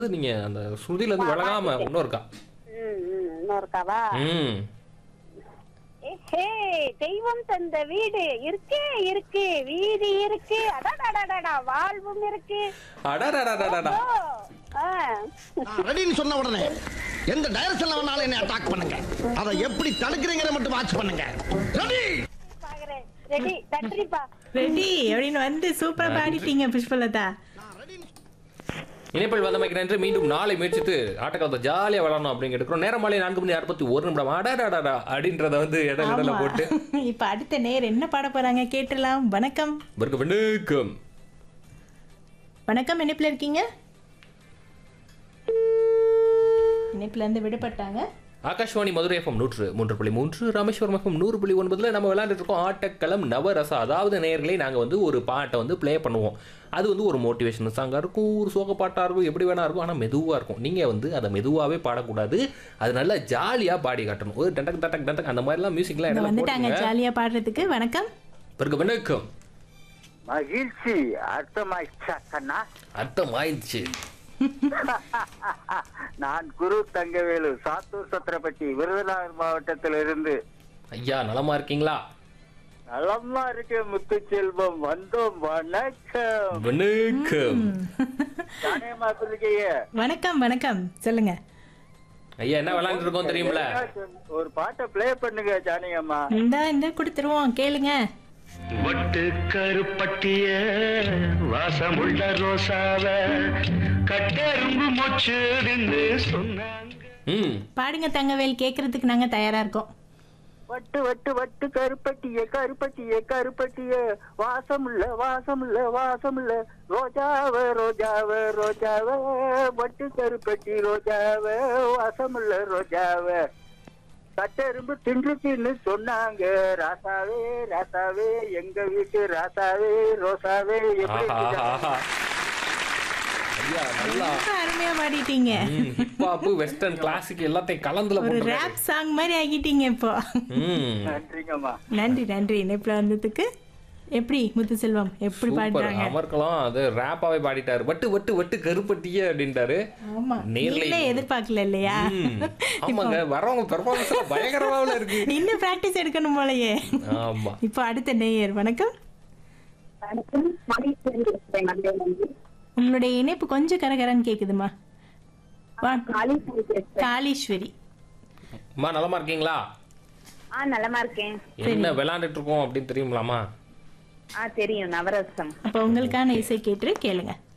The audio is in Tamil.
நீங்க அந்த ஸ்ருதியில இருந்து விலகாம இன்னும் இருக்கா ம், ம், இன்னொருக்காவா ம் ஹே தெய்வம் தந்த வீடு இருக்கே இருக்கு வீதி இருக்கு அடடடடடா வாழ்வும் இருக்கு அடடடடடடா ஓ, ஆ. ரெடின்னு சொன்ன உடனே எந்த டைரக்ஷன்ல வேணாலும் என்ன அட்டாக் பண்ணுங்க அதை எப்படி தடுக்கிறீங்கன்னு மட்டும் வாட்ச் பண்ணுங்க ரெடி பாக்குறேன் ரெடி நன்றிப்பா ரெடி அப்படின்னு வந்து சூப்பரா பாடிட்டீங்க புஷ்பலதா இணைப்பில் வந்தமைக்கு நன்றி மீண்டும் நாளை முயற்சித்து ஆட்டக்காலத்தை ஜாலியா விளாடணும் அப்படின்னு எடுக்கிறோம் நேரம் மாலை நான்கு மணி நாற்பத்தி ஒரு நிமிடம் அடடடடா அப்படின்றத வந்து இடையில இடையில ஆமா. போட்டு இப்ப அடுத்த நேர் என்ன பாட போறாங்க கேட்டுலாம் வணக்கம் வணக்கம் வணக்கம் வணக்கம் இணைப்புல இருக்கீங்க இணைப்புல இருந்து விடுபட்டாங்க ஆகாஷ்வாணி மதுரை எஃப்எம் நூற்று மூன்று புள்ளி மூன்று ராமேஸ்வரம் எஃப்எம் நூறு புள்ளி ஒன்பதுல நம்ம விளையாண்டுட்டு இருக்கோம் ஆட்டக்களம் நவரசா அதாவது நேயர்களே நாங்க வந்து ஒரு பாட்டை வந்து ப்ளே பண்ணுவோம் அது வந்து ஒரு மோட்டிவேஷன் சாங்கா இருக்கும் ஒரு சோக பாட்டா இருக்கும் எப்படி வேணா இருக்கும் ஆனா மெதுவா இருக்கும் நீங்க வந்து அதை மெதுவாவே பாடக்கூடாது அது நல்லா ஜாலியா பாடி காட்டணும் ஒரு டண்டக் டண்டக் டண்டக் அந்த மாதிரிலாம் மியூசிக்லாம் இந்த இடம் வந்துட்டாங்க போட்டுங்க ஜாலியா பாடுறதுக்கு வணக்கம் பிறகு வணக்கம் மகிழ்ச்சி அர்த்தமாயிடுச்சா கண்ணா அர்த்தம் ஆயிடுச்சு நான் குரு தங்கவேலு சாத்தூர் சத்திரப்பட்டி விருதுநகர் மாவட்டத்திலிருந்து ஐயா நலமா இருக்கீங்களா நலமா இருக்கு முத்துச்செல்வம் வந்தோம் வணக்கம் வணக்கம் தானேமா இருக்கீங்க வணக்கம் வணக்கம் சொல்லுங்க ஐயா என்ன விளையாண்டு இருக்கோம் தெரியுமில ஒரு பாட்டை ப்ளே பண்ணுங்க ஜானகம்மா இந்தா இந்த கொடுத்துருவோம் கேளுங்க ஒட்டு கருப்பட்டிய வாசமுள்ள ரோசாவ கட்டெரும்பு மொச்சுதுன்னு சொன்னாங்க ம் பாடுங்க தங்கவேல் கேட்கறதுக்கு நாங்க தயாரா இருக்கோம் வட்டு வட்டு வட்டு கருப்பட்டிய கருப்பட்டிய கருப்பட்டிய வாசமுள்ள வாசமுள்ள வாசமுள்ள ரோஜாவ ரோஜாவ ரோஜாவ வட்டு கருப்பட்டி ரோஜாவ வாசமுள்ள ரோஜாவ கட்டெரும்பு தின்று தின்னு சொன்னாங்க ராசாவே ராசாவே எங்க வீட்டு ராசாவே ரோசாவே எப்படி ஆஹா இருக்கு ஆஹா ஐயா நல்லா ரொம்ப அருமையா பாடிட்டீங்க ஹிப்ஹாப் வெஸ்டர்ன் கிளாசிக் எல்லாத்தையும் கலந்துல ஒரு போட்டு ரேப் சாங் மாதிரி ஆகிட்டீங்க இப்போ ம் நன்றிங்கம்மா நன்றி நன்றி இணைப்புல வந்ததுக்கு எப்படி முத்துசெல்வம் எப்படி சூப்பர் பாடுறாங்க அமர்க்கலாம் அது ரேப்பாவே பாடிட்டாரு வட்டு வட்டு வட்டு கருப்பட்டிய அப்படின்ட்டாரு ஆமா நேர்ல நீங்களே எதிர்பார்க்கல இல்லையா ம். ஆமாங்க வரவங்க பெர்ஃபார்மன்ஸ் பயங்கரமாவில் இருக்கு இன்னும் பிராக்டிஸ் எடுக்கணும் போலயே ஆமா இப்போ அடுத்த நேயர் வணக்கம் உங்களுடைய இணைப்பு கொஞ்சம் கரகரன்னு கேக்குதுமா வா- காளீஸ்வரி அம்மா நலமா இருக்கீங்களா ஆ நலமா இருக்கேன் என்ன விளையாண்டுட்டு இருக்கோம் அப்படின்னு தெரியுங்களாமா ஆ தெரியும் நவரசம் அப்போ உங்களுக்கான இசை கேட்டு கேளுங்க